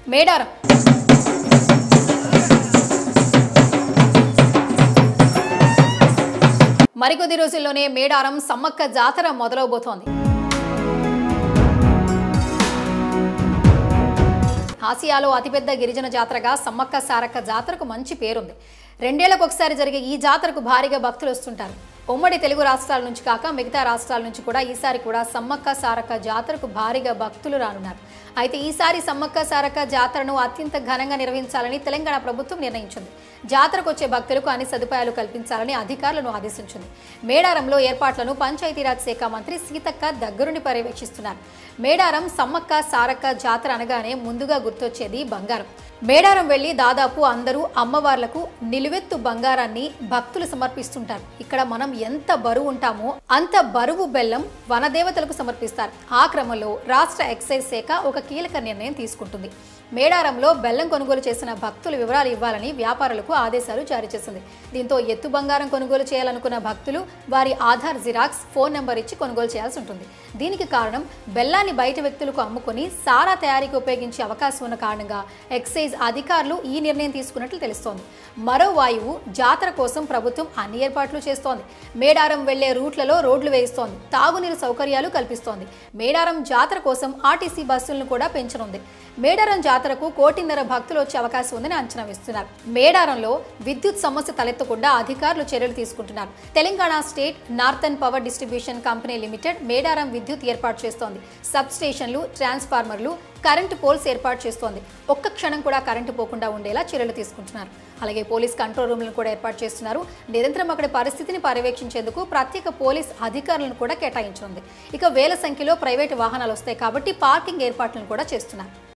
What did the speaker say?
మేడారం మరికొద్ది రోజుల్లోనే మేడారం సమ్మక్క జాతర మొదలవబోతోంది ఆసియాలో అతిపెద్ద గిరిజన జాతరగా సమ్మక్క సారక్క జాతరకు మంచి పేరుంది రెండేళ్లకు ఒకసారి జరిగే ఈ జాతరకు భారీగా భక్తులు వస్తుంటారు ఉమ్మడి తెలుగు రాష్ట్రాల నుంచి కాక మిగతా రాష్ట్రాల నుంచి కూడా ఈసారి కూడా సమ్మక్క సారక్క జాతరకు భారీగా భక్తులు రానున్నారు అయితే ఈసారి సమ్మక్క సారక్క జాతరను అత్యంత ఘనంగా నిర్వహించాలని తెలంగాణ ప్రభుత్వం నిర్ణయించింది జాతరకు వచ్చే భక్తులకు అన్ని సదుపాయాలు కల్పించాలని అధికారులను ఆదేశించింది మేడారంలో ఏర్పాట్లను పంచాయతీరాజ్ శాఖ మంత్రి సీతక్క దగ్గరుండి పర్యవేక్షిస్తున్నారు మేడారం సమ్మక్క సారక్క జాతర అనగానే ముందుగా గుర్తొచ్చేది బంగారం మేడారం వెళ్లి దాదాపు అందరూ అమ్మవార్లకు నిలువెత్తు బంగారాన్ని భక్తులు సమర్పిస్తుంటారు ఇక్కడ మనం ఎంత బరువు ఉంటామో అంత బరువు బెల్లం వనదేవతలకు సమర్పిస్తారు ఆ క్రమంలో రాష్ట్ర ఎక్సైజ్ శాఖ ఒక కీలక నిర్ణయం తీసుకుంటుంది మేడారంలో బెల్లం కొనుగోలు చేసిన భక్తుల వివరాలు ఇవ్వాలని వ్యాపారులకు ఆదేశాలు జారీ చేసింది దీంతో ఎత్తు బంగారం కొనుగోలు చేయాలనుకున్న భక్తులు వారి ఆధార్ జిరాక్స్ ఫోన్ నెంబర్ ఇచ్చి కొనుగోలు చేయాల్సి ఉంటుంది దీనికి కారణం బెల్లాన్ని బయట వ్యక్తులకు అమ్ముకొని సారా తయారీకి ఉపయోగించే అవకాశం ఉన్న కారణంగా ఎక్సైజ్ అధికారులు ఈ నిర్ణయం తీసుకున్నట్లు తెలుస్తోంది మరో వాయువు జాతర కోసం ప్రభుత్వం అన్ని ఏర్పాట్లు చేస్తోంది మేడారం వెళ్లే రూట్లలో రోడ్లు వేయిస్తోంది తాగునీరు సౌకర్యాలు కల్పిస్తోంది మేడారం జాతర కోసం ఆర్టీసీ బస్సులను కూడా పెంచనుంది మేడారం జాతరకు కోటిన్నర భక్తులు వచ్చే అవకాశం ఉందని అంచనా వేస్తున్నారు మేడారంలో విద్యుత్ సమస్య తలెత్తకుండా అధికారులు చర్యలు తీసుకుంటున్నారు Telangana state northern power distribution company limited Medaram విద్యుత్ ఏర్పాటు చేస్తోంది సబ్ స్టేషన్లు ట్రాన్స్ఫార్మర్లు కరెంటు పోల్స్ ఏర్పాటు చేస్తోంది ఒక్క క్షణం కూడా కరెంటు పోకుండా ఉండేలా చర్యలు తీసుకుంటున్నారు అలాగే పోలీస్ కంట్రోల్ రూమ్లను కూడా ఏర్పాటు చేస్తున్నారు నిరంతరం అక్కడి పరిస్థితిని పర్యవేక్షించేందుకు ప్రత్యేక పోలీస్ అధికారులను కూడా కేటాయించనుంది ఇక వేల సంఖ్యలో ప్రైవేటు వాహనాలు వస్తాయి కాబట్టి పార్కింగ్ ఏర్పాట్లను కూడా చేస్తున్నారు